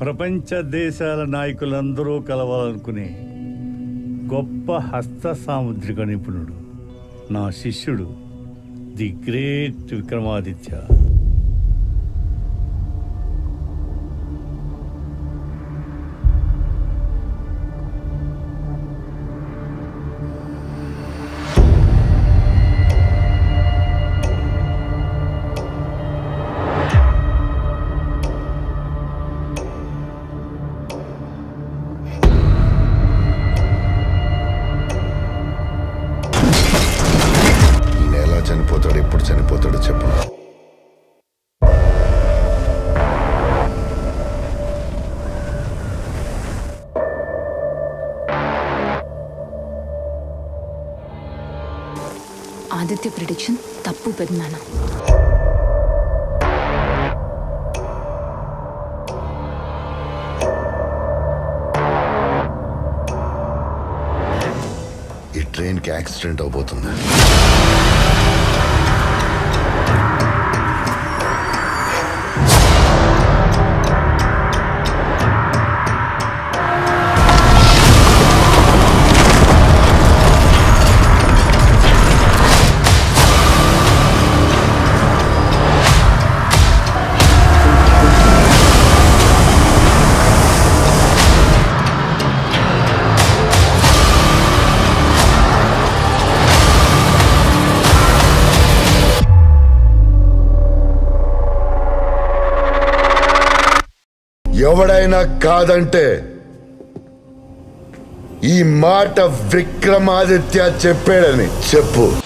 ప్రపంచ దేశాల నాయకులందరూ కలవాలనుకునే గొప్ప హస్త సాముద్రిక నిపుణుడు నా శిష్యుడు ది గ్రేట్ విక్రమాదిత్య ఈయన ఎలా చనిపోతాడు ఎప్పుడు చనిపోతాడో చెప్పు ఆదిత్య ప్రిడిక్షన్ తప్పు పెద్దనాన్న ఈ ట్రైన్కి యాక్సిడెంట్ అవబోతుంది ఎవడైనా కాదంటే ఈ మాట విక్రమాదిత్య చెప్పాడని చెప్పు